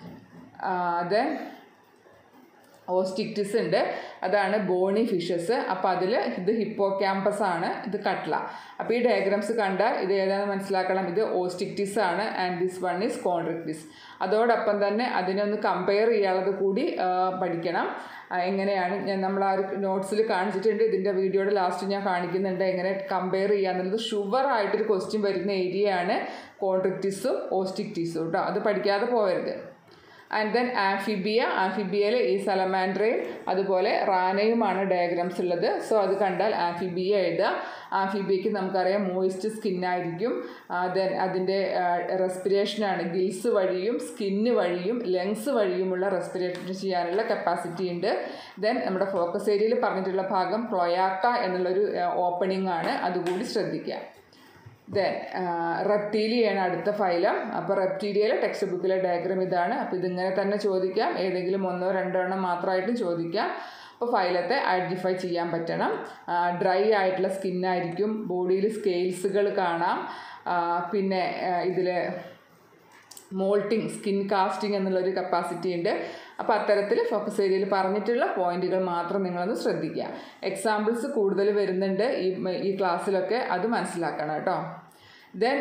ദെൻ ഓസ്റ്റിക്റ്റിസ് ഉണ്ട് അതാണ് ബോണി ഫിഷസ് അപ്പോൾ അതിൽ ഇത് ഹിപ്പോ ക്യാമ്പസ് ആണ് ഇത് കട്ട്ല അപ്പോൾ ഈ ഡയഗ്രാംസ് കണ്ടാൽ ഇത് ഏതാണെന്ന് മനസ്സിലാക്കണം ഇത് ഓസ്റ്റിക്റ്റിസ് ആണ് and this one is chondrichthyes അതോടൊപ്പം തന്നെ അതിനെ ഒന്ന് കമ്പയർ ചെയ്യാനുള്ളത് കൂടി പഠിക്കണം എങ്ങനെയാണ് ഞാൻ നമ്മൾ ആ ഒരു നോട്ട്സിൽ കാണിച്ചിട്ടുണ്ട് ഇതിൻ്റെ വീഡിയോയുടെ ലാസ്റ്റ് ഞാൻ കാണിക്കുന്നുണ്ട് എങ്ങനെ കമ്പയർ ചെയ്യാന്നുള്ളത് ഷുവർ ആയിട്ടൊരു ക്വസ്റ്റ്യൻ വരുന്ന ഏരിയയാണ് കോൺട്രിക്റ്റിസും ഓസ്റ്റിക്റ്റിസും കേട്ടോ അത് പഠിക്കാതെ പോകരുത് ആൻഡ് ദെൻ ആംഫിബിയ ആംഫിബിയയിൽ ഈ സലമാൻഡ്രയും അതുപോലെ റാനയുമാണ് ഡയഗ്രാംസ് ഉള്ളത് സോ അത് കണ്ടാൽ ആംഫിബിയ എഴുതുക ആംഫിബിയയ്ക്ക് നമുക്കറിയാം മോയിസ്റ്റ് സ്കിന്നായിരിക്കും ദെൻ അതിൻ്റെ റെസ്പിറേഷനാണ് ഗിൽസ് വഴിയും സ്കിന്ന് വഴിയും ലങ്സ് വഴിയുമുള്ള റെസ്പിറേഷൻ ചെയ്യാനുള്ള കപ്പാസിറ്റി ഉണ്ട് ദെൻ നമ്മുടെ ഫോക്കസ് ഏരിയയിൽ പറഞ്ഞിട്ടുള്ള ഭാഗം ക്ലൊയാക്ക എന്നുള്ളൊരു ഓപ്പണിംഗ് ആണ് അതുകൂടി ശ്രദ്ധിക്കുക ദെൻ റെപ്റ്റീലിയാണ് അടുത്ത ഫൈലം അപ്പോൾ റെപ്റ്റീലിയയിലെ ടെക്സ്റ്റ് ബുക്കിലെ ഡയഗ്രാം ഇതാണ് അപ്പോൾ ഇതിങ്ങനെ തന്നെ ചോദിക്കാം ഏതെങ്കിലും ഒന്നോ രണ്ടോ എണ്ണം മാത്രമായിട്ടും ചോദിക്കാം അപ്പോൾ ഫൈലത്തെ ഐഡൻറ്റിഫൈ ചെയ്യാൻ പറ്റണം ഡ്രൈ ആയിട്ടുള്ള സ്കിന്നായിരിക്കും ബോഡിയിൽ സ്കെയിൽസുകൾ കാണാം പിന്നെ ഇതിൽ മോൾട്ടിങ് സ്കിൻ കാസ്റ്റിംഗ് എന്നുള്ളൊരു കപ്പാസിറ്റി ഉണ്ട് അപ്പോൾ അത്തരത്തിൽ ഫോക്കസ് ഏരിയയിൽ പറഞ്ഞിട്ടുള്ള പോയിന്റുകൾ മാത്രം നിങ്ങളൊന്ന് ശ്രദ്ധിക്കുക എക്സാമ്പിൾസ് കൂടുതൽ വരുന്നുണ്ട് ഈ ഈ ക്ലാസ്സിലൊക്കെ അത് മനസ്സിലാക്കണം കേട്ടോ ദെൻ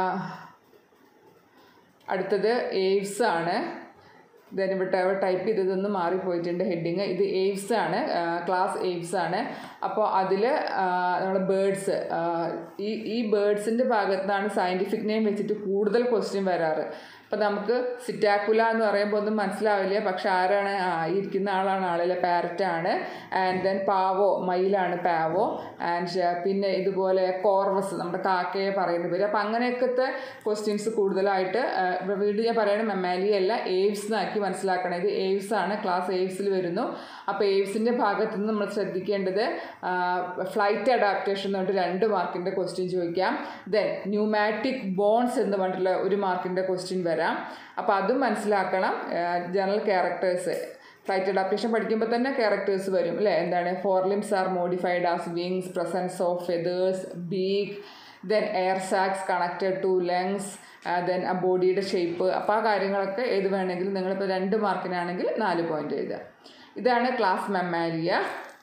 അടുത്തത് എയ്ഡ്സ് ആണ് ദെൻ ഇവിടെ ടൈപ്പ് ചെയ്തതൊന്ന് മാറിപ്പോയിട്ടുണ്ട് ഹെഡിങ് ഇത് എയ്വ്സ് ആണ് ക്ലാസ് എയ്വ്സ് ആണ് അപ്പോൾ അതിൽ നമ്മുടെ ബേഡ്സ് ഈ ഈ ബേഡ്സിൻ്റെ ഭാഗത്താണ് സയൻറ്റിഫിക് നെയിം വെച്ചിട്ട് കൂടുതൽ ക്വസ്റ്റ്യൻ വരാറ് അപ്പോൾ നമുക്ക് സിറ്റാക്കുല എന്ന് പറയുമ്പോൾ ഒന്നും മനസ്സിലാവില്ല പക്ഷെ ആരാണ് ആ ഇരിക്കുന്ന ആളാണ് ആളിലെ പാരറ്റാണ് ആൻഡ് ദെൻ പാവോ മയിലാണ് പാവോ ആൻഡ് പിന്നെ ഇതുപോലെ കോർവസ് നമ്മുടെ കാക്കയെ പറയുന്ന പേര് അപ്പോൾ അങ്ങനെയൊക്കത്തെ ക്വസ്റ്റ്യൻസ് കൂടുതലായിട്ട് വീണ്ടും ഞാൻ പറയണം മെമാലി അല്ല എയ്വ്സ് എന്നാക്കി മനസ്സിലാക്കണം ഇത് എയ്വ്സ് ആണ് ക്ലാസ് എയ്വ്സിൽ വരുന്നു അപ്പോൾ എയ്വ്സിൻ്റെ ഭാഗത്ത് നിന്ന് നമ്മൾ ശ്രദ്ധിക്കേണ്ടത് ഫ്ലൈറ്റ് അഡാപ്റ്റേഷൻ എന്ന് പറഞ്ഞിട്ട് രണ്ട് മാർക്കിൻ്റെ ക്വസ്റ്റ്യൻ ചോദിക്കാം ദെൻ ന്യൂമാറ്റിക് ബോൺസ് എന്ന് പറഞ്ഞിട്ടുള്ള ഒരു മാർക്കിൻ്റെ ക്വസ്റ്റ്യൻ വരാം അപ്പോൾ അതും മനസ്സിലാക്കണം ജനറൽ ക്യാരക്ടേഴ്സ് ഫ്ലൈറ്റ് അഡാപ്റ്റേഷൻ പഠിക്കുമ്പോൾ തന്നെ ക്യാരക്ടേഴ്സ് വരും അല്ലേ എന്താണ് four limbs are modified as wings presence of feathers beak then air sacs connected to lungs then ആ ബോഡിയുടെ ഷേപ്പ് അപ്പോൾ ആ കാര്യങ്ങളൊക്കെ ഏത് വേണമെങ്കിലും നിങ്ങളിപ്പോൾ രണ്ട് മാർക്കിനാണെങ്കിൽ നാല് പോയിൻ്റ് എഴുതുക ഇതാണ് ക്ലാസ് മെമാലിയ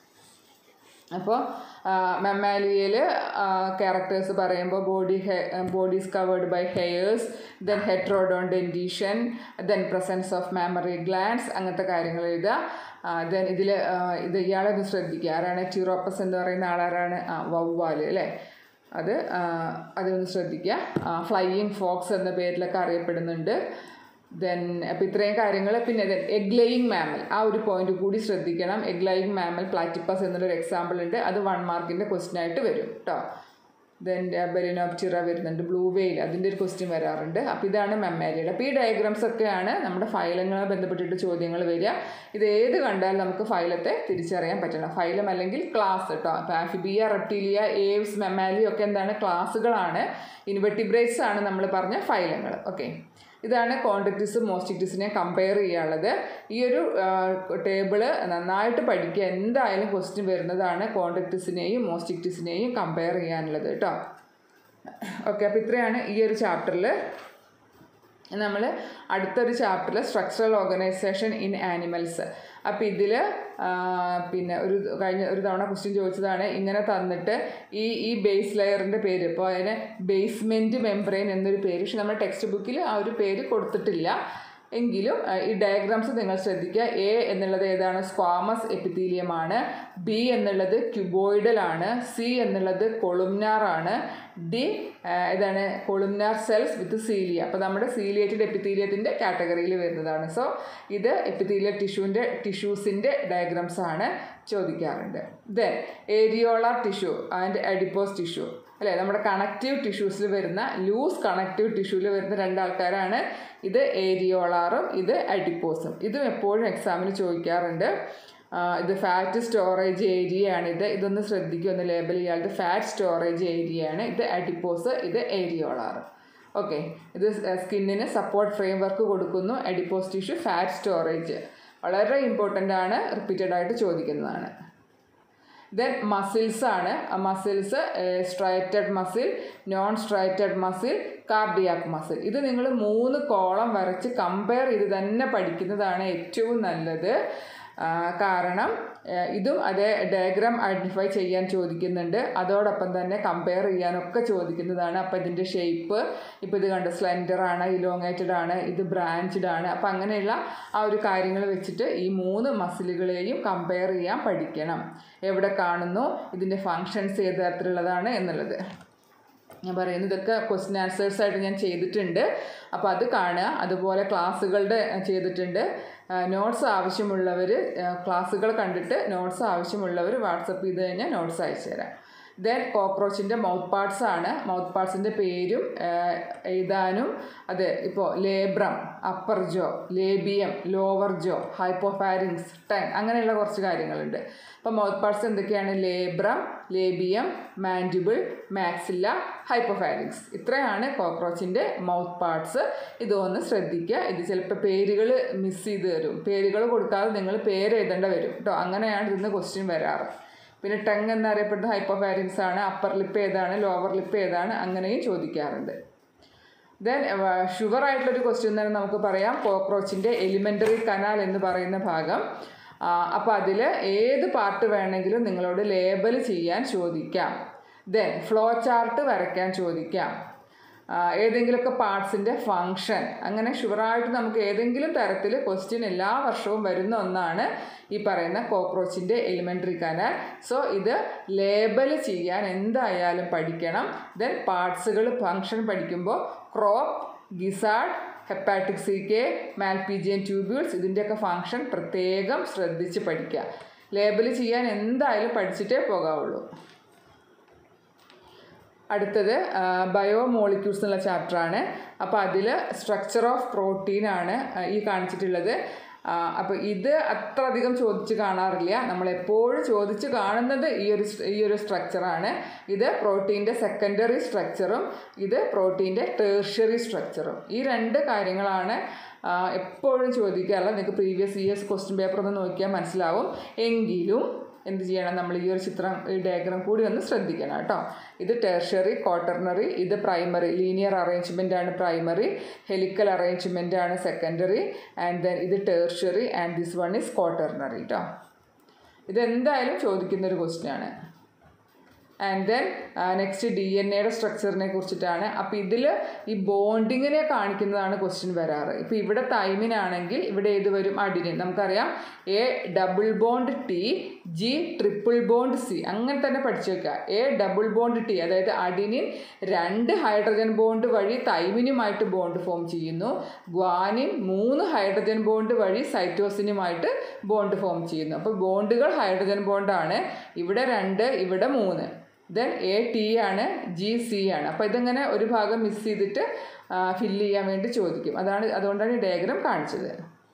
അപ്പോൾ മെമാലിയയിൽ ക്യാരക്ടേഴ്സ് പറയുമ്പോൾ ബോഡി ഹെ bodies covered by hairs then heterodont dentition then presence of mammary glands അങ്ങനത്തെ കാര്യങ്ങൾ എഴുതുക ദെൻ ഇതിൽ ഇത് ഇയാളെ ഒന്ന് ശ്രദ്ധിക്കുക ആരാണ് ടിറോപ്പസ് എന്ന് പറയുന്ന ആളാരാണ് ആ വവ്വാൽ അല്ലേ അത് അതൊന്ന് ശ്രദ്ധിക്കുക ഫ്ലൈയിങ് ഫോക്സ് എന്ന പേരിലൊക്കെ അറിയപ്പെടുന്നുണ്ട് ദെൻ അപ്പോൾ ഇത്രയും കാര്യങ്ങൾ പിന്നെ ദെൻ എഗ് ലേയിങ് മാമൽ ആ ഒരു പോയിന്റ് കൂടി ശ്രദ്ധിക്കണം എഗ് ലേയിങ് മാമൽ പ്ലാറ്റിപ്പസ് എന്നുള്ളൊരു എക്സാമ്പിൾ ഉണ്ട് അത് വൺ മാർക്കിൻ്റെ ക്വസ്റ്റ്യൻ ആയിട്ട് വരും കേട്ടോ ദെൻ ബെലിനോപ്റ്റിറ വരുന്നുണ്ട് ബ്ലൂ വെയിൽ അതിൻ്റെ ഒരു ക്വസ്റ്റ്യൻ വരാറുണ്ട് അപ്പോൾ ഇതാണ് മെമ്മേരിയുടെ അപ്പോൾ ഈ ഡയഗ്രാംസ് ഒക്കെയാണ് നമ്മുടെ ഫൈലങ്ങളുമായി ബന്ധപ്പെട്ടിട്ട് ചോദ്യങ്ങൾ വരിക ഇത് ഏത് കണ്ടാൽ നമുക്ക് ഫൈലത്തെ തിരിച്ചറിയാൻ പറ്റണം ഫൈലം അല്ലെങ്കിൽ ക്ലാസ് കേട്ടോ അപ്പോൾ ആഫിബിയ റെപ്റ്റീലിയ ഏവ്സ് മെമാലി ഒക്കെ എന്താണ് ക്ലാസ്സുകളാണ് ഇൻവെർട്ടിബ്രേറ്റ്സ് ആണ് നമ്മൾ പറഞ്ഞ ഫൈലങ്ങൾ ഓക്കെ ഇതാണ് കോൺട്രക്റ്റിസും മോസ്റ്റിക്റ്റിസിനെ കമ്പയർ ചെയ്യാനുള്ളത് ഈ ഒരു ടേബിള് നന്നായിട്ട് പഠിക്കുക എന്തായാലും ക്വസ്റ്റ്യൻ വരുന്നതാണ് കോൺട്രക്റ്റിസിനെയും മോസ്റ്റിക്റ്റിസിനെയും കമ്പയർ ചെയ്യാനുള്ളത് കേട്ടോ ഓക്കെ അപ്പോൾ ഇത്രയാണ് ഈ ഒരു ചാപ്റ്ററിൽ നമ്മൾ അടുത്തൊരു ചാപ്റ്ററിൽ സ്ട്രക്ചറൽ ഓർഗനൈസേഷൻ ഇൻ ആനിമൽസ് അപ്പോൾ ഇതിൽ പിന്നെ ഒരു കഴിഞ്ഞ ഒരു തവണ ക്വസ്റ്റ്യൻ ചോദിച്ചതാണ് ഇങ്ങനെ തന്നിട്ട് ഈ ഈ ബേസ് ലെയറിൻ്റെ പേര് ഇപ്പോൾ അതിന് ബേസ്മെൻറ്റ് മെംബ്രെയിൻ എന്നൊരു പേര് പക്ഷെ നമ്മുടെ ടെക്സ്റ്റ് ബുക്കിൽ ആ ഒരു പേര് കൊടുത്തിട്ടില്ല എങ്കിലും ആ, ഈ ഡയഗ്രാംസ് നിങ്ങൾ ശ്രദ്ധിക്കുക എ എന്നുള്ളത് ഏതാണ് സ്ക്വാമസ് എപ്പിത്തീലിയമാണ് ബി എന്നുള്ളത് ക്യൂബോയിഡൽ ആണ് സി എന്നുള്ളത് കൊളുംനാർ ആണ് ഡി ആ, ഏതാണ് കൊളുംനാർ സെൽസ് വിത്ത് സീലിയ അപ്പോൾ നമ്മുടെ സീലിയേറ്റഡ് എപ്പിത്തീലിയത്തിൻ്റെ കാറ്റഗറിയിൽ വരുന്നതാണ് സോ ഇത് എപ്പിത്തീലിയൽ ടിഷ്യൂവിൻ്റെ ടിഷ്യൂസിൻ്റെ ഡയഗ്രാംസ് ആണ് ചോദിക്കാറുണ്ട് then areolar tissue and adipose tissue അല്ലേ നമ്മുടെ കണക്റ്റീവ് ടിഷ്യൂസിൽ വരുന്ന ലൂസ് കണക്റ്റീവ് ടിഷ്യൂവിൽ വരുന്ന രണ്ടാൾക്കാരാണ് ഇത് ഏരിയോളാറും ഇത് അഡിപ്പോസും ഇതും എപ്പോഴും എക്സാമിന് ചോദിക്കാറുണ്ട് ആ, ഇത് ഫാറ്റ് സ്റ്റോറേജ് ഏരിയയാണ് ഇത് ഇതൊന്ന് ശ്രദ്ധിക്കുക ഒന്ന് ലേബൽ ചെയ്യാം ഇത് ഫാറ്റ് സ്റ്റോറേജ് ഏരിയയാണ് ഇത് അഡിപ്പോസ് ഇത് ഏരിയോളാർ ഓക്കെ ഇത് സ്കിന്നിന് സപ്പോർട്ട് ഫ്രെയിം വർക്ക് കൊടുക്കുന്നു അഡിപ്പോസ് ടിഷ്യൂ ഫാറ്റ് സ്റ്റോറേജ് വളരെ ഇമ്പോർട്ടൻ്റ് ആണ് റിപ്പീറ്റഡ് ആയിട്ട് ചോദിക്കുന്നതാണ് ദെൻ മസിൽസ് ആണ് muscles striated muscle non striated muscle cardiac muscle ഇത് നിങ്ങൾ മൂന്ന് കോളം വരച്ച് കമ്പയർ ചെയ്ത് തന്നെ പഠിക്കുന്നതാണ് ഏറ്റവും നല്ലത് ആ, കാരണം ആ, ഇതും അതേ ഡയഗ്രാം ഐഡൻറ്റിഫൈ ചെയ്യാൻ ചോദിക്കുന്നുണ്ട് അതോടൊപ്പം തന്നെ കമ്പയർ ചെയ്യാനൊക്കെ ചോദിക്കുന്നതാണ് അപ്പോൾ ഇതിൻ്റെ ഷേപ്പ് ഇപ്പോൾ ഇത് കണ്ട് സ്ലെൻഡർ ആണ് ഇലോങ്ങേറ്റഡ് ആണ് ഇത് ബ്രാഞ്ച്ഡ് ആണ് അപ്പോൾ അങ്ങനെയുള്ള ആ ഒരു കാര്യങ്ങൾ വെച്ചിട്ട് ഈ മൂന്ന് മസിലുകളെയും കമ്പയർ ചെയ്യാൻ പഠിക്കണം എവിടെ കാണുന്നു ഇതിൻ്റെ ഫങ്ഷൻസ് ഏത് തരത്തിലുള്ളതാണ് എന്നുള്ളത് ഞാൻ പറയുന്നത് ഇതൊക്കെ ക്വസ്റ്റ്യൻ ആൻസേഴ്സ് ആയിട്ട് ഞാൻ ചെയ്തിട്ടുണ്ട് അപ്പോൾ അത് കാണുക അതുപോലെ ക്ലാസ്സുകളുടെ അഹ് ചെയ്തിട്ടുണ്ട് നോട്ട്സ് ആവശ്യമുള്ളവർ ക്ലാസ്സുകൾ കണ്ടിട്ട് നോട്ട്സ് ആവശ്യമുള്ളവർ വാട്സപ്പ് ചെയ്ത് കഴിഞ്ഞാൽ നോട്ട്സ് അയച്ചു തരാം ദെൻ കോക്രോച്ചിൻ്റെ മൗത്ത് പാർട്സ് ആണ് മൗത്ത് പാർട്സിൻ്റെ പേരും ആഹ് എഴുതാനും അത് ഇപ്പോൾ labrum upper jaw labium lower jaw hypopharynx tongue അങ്ങനെയുള്ള കുറച്ച് കാര്യങ്ങളുണ്ട് അപ്പോൾ മൗത്ത് പാർട്സ് എന്തൊക്കെയാണ് labrum labium mandible maxilla hypopharynx ഇത്രയാണ് കോക്രോച്ചിൻ്റെ മൗത്ത് പാർട്സ് ഇതൊന്ന് ശ്രദ്ധിക്കുക ഇത് ചിലപ്പോൾ പേരുകൾ മിസ് ചെയ്ത് തരും പേരുകൾ കൊടുക്കാതെ നിങ്ങൾ പേര് എഴുതേണ്ട വരും കേട്ടോ അങ്ങനെയാണ് ഇതിന്ന് ക്വസ്റ്റ്യൻ വരാറ് പിന്നെ ടങ് എന്നറിയപ്പെടുന്ന ഹൈപ്പോഫാരിങ്സ് ആണ് അപ്പർ ലിപ്പ് ഏതാണ് ലോവർ ലിപ്പ് ഏതാണ് അങ്ങനെയും ചോദിക്കാറുണ്ട് ദെൻ ഷുവർ ആയിട്ടുള്ളൊരു ക്വസ്റ്റ്യൻ തന്നെ നമുക്ക് പറയാം കോക്രോച്ചിൻ്റെ എലിമെൻ്ററി കനാൽ എന്ന് പറയുന്ന ഭാഗം അപ്പോൾ അതിൽ ഏത് പാർട്ട് വേണമെങ്കിലും നിങ്ങളോട് ലേബൽ ചെയ്യാൻ ചോദിക്കാം ദെൻ ഫ്ലോ ചാർട്ട് വരയ്ക്കാൻ ചോദിക്കാം ആ, ഏതെങ്കിലുമൊക്കെ പാർട്സിൻ്റെ ഫങ്ഷൻ അങ്ങനെ ഷുവറായിട്ട് നമുക്ക് ഏതെങ്കിലും തരത്തിൽ ക്വസ്റ്റ്യൻ എല്ലാ വർഷവും വരുന്ന ഒന്നാണ് ഈ പറയുന്ന കോക്രോച്ചിൻ്റെ എലിമെൻ്ററി കനാൽ സോ ഇത് ലേബൽ ചെയ്യാൻ എന്തായാലും പഠിക്കണം ദെൻ പാർട്സുകൾ ഫങ്ഷൻ പഠിക്കുമ്പോൾ ക്രോപ്പ് ഗിസാഡ് hepatic caeca malpighian tubules ഇതിൻ്റെയൊക്കെ ഫങ്ഷൻ പ്രത്യേകം ശ്രദ്ധിച്ച് പഠിക്കുക ലേബൽ ചെയ്യാൻ എന്തായാലും പഠിച്ചിട്ടേ പോകാവുള്ളൂ അടുത്തത് ബയോ മോളിക്യൂൾസ് എന്നുള്ള ചാപ്റ്ററാണ് അപ്പോൾ അതിൽ സ്ട്രക്ചർ ഓഫ് പ്രോട്ടീൻ ആണ് ആ, ഈ കാണിച്ചിട്ടുള്ളത് അപ്പോൾ ഇത് അത്ര അധികം ചോദിച്ച് കാണാറില്ല നമ്മളെപ്പോഴും ചോദിച്ച് കാണുന്നത് ഈ ഒരു സ്- ഈ ഒരു സ്ട്രക്ചറാണ് ഇത് പ്രോട്ടീൻ്റെ സെക്കൻഡറി സ്ട്രക്ചറും ഇത് പ്രോട്ടീൻ്റെ ടേർഷ്യറി സ്ട്രക്ചറും ഈ രണ്ട് കാര്യങ്ങളാണ് ആ, എപ്പോഴും ചോദിക്കാറുള്ളത് നിങ്ങൾക്ക് പ്രീവിയസ് ഇയേഴ്സ് ക്വസ്റ്റ്യൻ പേപ്പർ ഒന്ന് നോക്കിയാൽ മനസ്സിലാവും എങ്കിലും എന്ത് ചെയ്യണം നമ്മൾ ഈ ഒരു ചിത്രം ഈ ഡയഗ്രാം കൂടി ഒന്ന് ശ്രദ്ധിക്കണം കേട്ടോ ഇത് ടെർഷറി ക്വാട്ടർണറി ഇത് പ്രൈമറി ലീനിയർ അറേഞ്ച്മെൻ്റ് ആണ് പ്രൈമറി ഹെലിക്കൽ അറേഞ്ച്മെൻ്റ് ആണ് സെക്കൻഡറി ആൻഡ് ദെൻ ഇത് tertiary and this one is quaternary കേട്ടോ ഇതെന്തായാലും ചോദിക്കുന്ന ഒരു ക്വസ്റ്റ്യൻ ആണ് and then next D N എയുടെ സ്ട്രക്ചറിനെ കുറിച്ചിട്ടാണ് അപ്പോൾ ഇതിൽ ഈ ബോണ്ടിങ്ങിനെ കാണിക്കുന്നതാണ് ക്വസ്റ്റ്യൻ വരാറ് ഇപ്പോൾ ഇവിടെ തൈമിനാണെങ്കിൽ ഇവിടെ ഏത് വരും അഡിനിൻ നമുക്കറിയാം A double bond T G triple bond C അങ്ങനെ തന്നെ പഠിച്ചു വെക്കുക എ ഡബിൾ ബോണ്ട് ടി അതായത് അഡിനിൻ രണ്ട് ഹൈഡ്രജൻ ബോണ്ട് വഴി തൈമിനുമായിട്ട് ബോണ്ട് ഫോം ചെയ്യുന്നു ഗ്വാനിൻ മൂന്ന് ഹൈഡ്രജൻ ബോണ്ട് വഴി സൈറ്റോസിനുമായിട്ട് ബോണ്ട് ഫോം ചെയ്യുന്നു അപ്പോൾ ബോണ്ടുകൾ ഹൈഡ്രജൻ ബോണ്ടാണ് ഇവിടെ രണ്ട് ഇവിടെ മൂന്ന് ദെൻ എ ടി ആണ് ജി സി ആണ് അപ്പോൾ ഇതിങ്ങനെ ഒരു ഭാഗം മിസ് ചെയ്തിട്ട് ഫില്ല് ചെയ്യാൻ വേണ്ടി ചോദിക്കും അതാണ് അതുകൊണ്ടാണ് ഈ ഡയഗ്രാം കാണിച്ചത്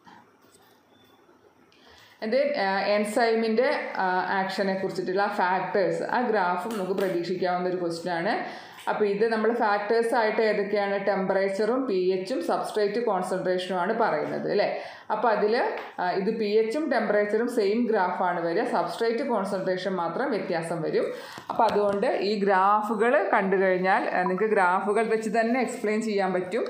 ദെൻ എൻസൈമിൻ്റെ ആക്ഷനെ കുറിച്ചിട്ടുള്ള ഫാക്ടേഴ്സ് ആ ഗ്രാഫും നമുക്ക് പ്രതീക്ഷിക്കാവുന്ന ഒരു ക്വസ്റ്റ്യൻ ആണ് അപ്പോൾ ഇത് നമ്മൾ ഫാക്ടേഴ്സ് ആയിട്ട് ഏതൊക്കെയാണ് ടെമ്പറേച്ചറും പി എച്ചും സബ്സ്ട്രേറ്റ് കോൺസെൻട്രേഷനും ആണ് പറയുന്നത് അല്ലേ അപ്പോൾ അതിൽ ഇത് പി എച്ചും ടെമ്പറേച്ചറും സെയിം ഗ്രാഫാണ് വരിക സബ്സ്ട്രേറ്റ് കോൺസെൻട്രേഷൻ മാത്രം വ്യത്യാസം വരും അപ്പോൾ അതുകൊണ്ട് ഈ ഗ്രാഫുകൾ കണ്ടു കഴിഞ്ഞാൽ നിങ്ങൾക്ക് ഗ്രാഫുകൾ വെച്ച് തന്നെ എക്സ്പ്ലെയിൻ ചെയ്യാൻ പറ്റും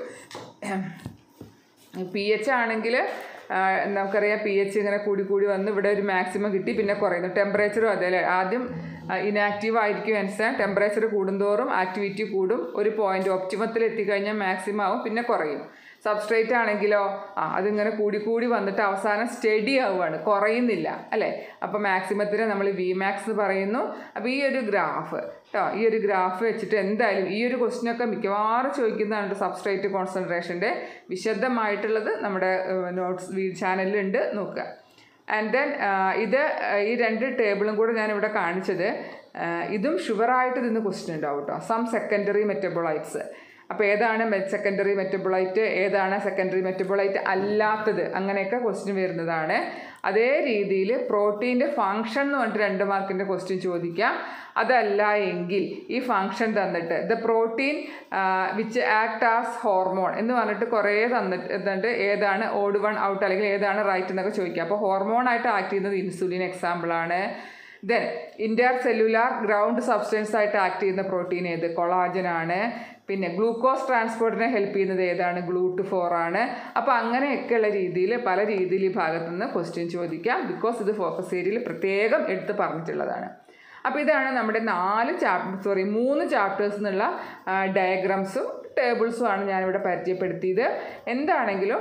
പി എച്ച് ആണെങ്കിൽ നമുക്കറിയാം പി എച്ച് ഇങ്ങനെ കൂടി കൂടി വന്ന് ഇവിടെ ഒരു മാക്സിമം കിട്ടി പിന്നെ കുറയുന്നു ടെമ്പറേച്ചറും അതെ അല്ലേ ആദ്യം ഇനാക്റ്റീവ് ആയിരിക്കും എൻസാൻ ടെമ്പറേച്ചർ കൂടുന്തോറും ആക്ടിവിറ്റി കൂടും ഒരു പോയിന്റ് ഒപ്റ്റിമത്തിൽ എത്തിക്കഴിഞ്ഞാൽ മാക്സിമം ആവും പിന്നെ കുറയും സബ്സ്ട്രേറ്റ് ആണെങ്കിലോ ആ അതിങ്ങനെ കൂടി കൂടി വന്നിട്ട് അവസാനം സ്റ്റഡി ആവുകയാണ് കുറയുന്നില്ല അല്ലേ അപ്പോൾ മാക്സിമത്തിന് നമ്മൾ വി മാക്സ് എന്ന് പറയുന്നു അപ്പോൾ ഈ ഒരു ഗ്രാഫ് കേട്ടോ ഈ ഒരു ഗ്രാഫ് വെച്ചിട്ട് എന്തായാലും ഈ ഒരു ക്വസ്റ്റിനൊക്കെ മിക്കവാറും ചോദിക്കുന്നതാണ് സബ്സ്ട്രേറ്റ് കോൺസെൻട്രേഷൻ്റെ വിശദമായിട്ടുള്ളത് നമ്മുടെ നോട്ട്സ് ചാനലിലുണ്ട് നോക്കുക ആൻഡ് ദെൻ ഇത് ഈ രണ്ട് ടേബിളും കൂടെ ഞാനിവിടെ കാണിച്ചത് ഇതും ഷുഗറായിട്ട് ഇതിന് ക്വസ്റ്റ്യൻ ഉണ്ടാവും കേട്ടോ സം സെക്കൻഡറി മെറ്റബോളൈറ്റ്സ് അപ്പോൾ ഏതാണ് സെക്കൻഡറി മെറ്റബോളൈറ്റ് ഏതാണ് സെക്കൻഡറി മെറ്റബോളൈറ്റ് അല്ലാത്തത് അങ്ങനെയൊക്കെ ക്വസ്റ്റ്യൻ വരുന്നതാണ് അതേ രീതിയിൽ പ്രോട്ടീൻ്റെ ഫങ്ഷൻ എന്ന് പറഞ്ഞിട്ട് രണ്ട് മാർക്കിൻ്റെ ക്വസ്റ്റ്യൻ ചോദിക്കാം അതല്ല എങ്കിൽ ഈ ഫങ്ഷൻ തന്നിട്ട് the protein which act as hormone എന്ന് പറഞ്ഞിട്ട് കുറേ തന്നിട്ട് എന്നിട്ട് ഏതാണ് ഓഡ് വൺ ഔട്ട് അല്ലെങ്കിൽ ഏതാണ് റൈറ്റ് എന്നൊക്കെ ചോദിക്കുക അപ്പോൾ ഹോർമോണായിട്ട് ആക്ട് ചെയ്യുന്നത് ഇൻസുലിൻ എക്സാമ്പിളാണ് then intercellular ground substance ആയിട്ട് ആക്ട് ചെയ്യുന്ന പ്രോട്ടീൻ ഏത് കൊളാജൻ ആണ് പിന്നെ ഗ്ലൂക്കോസ് ട്രാൻസ്പോർട്ടിനെ ഹെൽപ്പ് ചെയ്യുന്നത് ഏതാണ് ഗ്ലൂട്ട് ഫോർ ആണ് അപ്പോൾ അങ്ങനെയൊക്കെയുള്ള രീതിയിൽ പല രീതിയിൽ ഈ ഭാഗത്തു നിന്ന് ക്വസ്റ്റ്യൻ ചോദിക്കാം ബിക്കോസ് ഇത് ഫോക്കസ് ഏരിയയിൽ പ്രത്യേകം എടുത്ത് പറഞ്ഞിട്ടുള്ളതാണ് അപ്പോൾ ഇതാണ് നമ്മുടെ നാല് ചാപ്റ്റർ സോറി മൂന്ന് ചാപ്റ്റേഴ്സ് എന്നുള്ള ഡയഗ്രാംസും ടേബിൾസും ആണ് ഞാനിവിടെ പരിചയപ്പെടുത്തിയത് എന്താണെങ്കിലും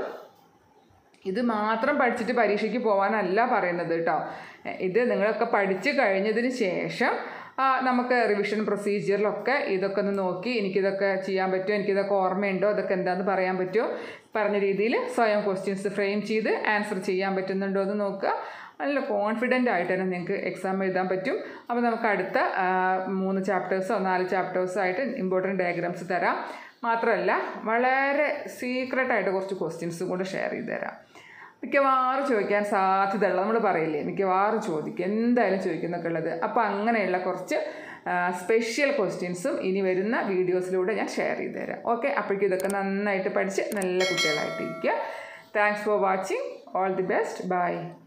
ഇത് മാത്രം പഠിച്ചിട്ട് പരീക്ഷയ്ക്ക് പോകാനല്ല പറയുന്നത് കേട്ടോ ഇത് നിങ്ങളൊക്കെ പഠിച്ചു കഴിഞ്ഞതിന് ശേഷം നമുക്ക് റിവിഷൻ പ്രൊസീജിയറിലൊക്കെ ഇതൊക്കെ ഒന്ന് നോക്കി എനിക്കിതൊക്കെ ചെയ്യാൻ പറ്റുമോ എനിക്കിതൊക്കെ ഓർമ്മയുണ്ടോ ഇതൊക്കെ എന്താണെന്ന് പറയാൻ പറ്റുമോ പറഞ്ഞ രീതിയിൽ സ്വയം ക്വസ്റ്റ്യൻസ് ഫ്രെയിം ചെയ്ത് ആൻസർ ചെയ്യാൻ പറ്റുന്നുണ്ടോ എന്ന് നോക്കുക നല്ല കോൺഫിഡൻ്റ് ആയിട്ട് തന്നെ നിങ്ങൾക്ക് എക്സാം എഴുതാൻ പറ്റും അപ്പോൾ നമുക്ക് അടുത്ത മൂന്ന് ചാപ്റ്റേഴ്സോ നാല് ചാപ്റ്റേഴ്സോ ആയിട്ട് ഇമ്പോർട്ടൻറ്റ് ഡയഗ്രാംസ് തരാം മാത്രമല്ല വളരെ സീക്രട്ടായിട്ട് കുറച്ച് ക്വസ്റ്റ്യൻസും കൂടെ ഷെയർ ചെയ്ത് തരാം മിക്കവാറും ചോദിക്കാൻ സാധ്യതയുള്ള നമ്മൾ പറയില്ലേ മിക്കവാറും ചോദിക്കും എന്തായാലും ചോദിക്കുന്നൊക്കെ ഉള്ളത് അപ്പോൾ അങ്ങനെയുള്ള കുറച്ച് സ്പെഷ്യൽ ക്വസ്റ്റ്യൻസും ഇനി വരുന്ന വീഡിയോസിലൂടെ ഞാൻ ഷെയർ ചെയ്ത് തരാം ഓക്കെ അപ്പോഴേക്കും ഇതൊക്കെ നന്നായിട്ട് പഠിച്ച് നല്ല കുട്ടികളായിട്ടിരിക്കുക thanks for watching all the best by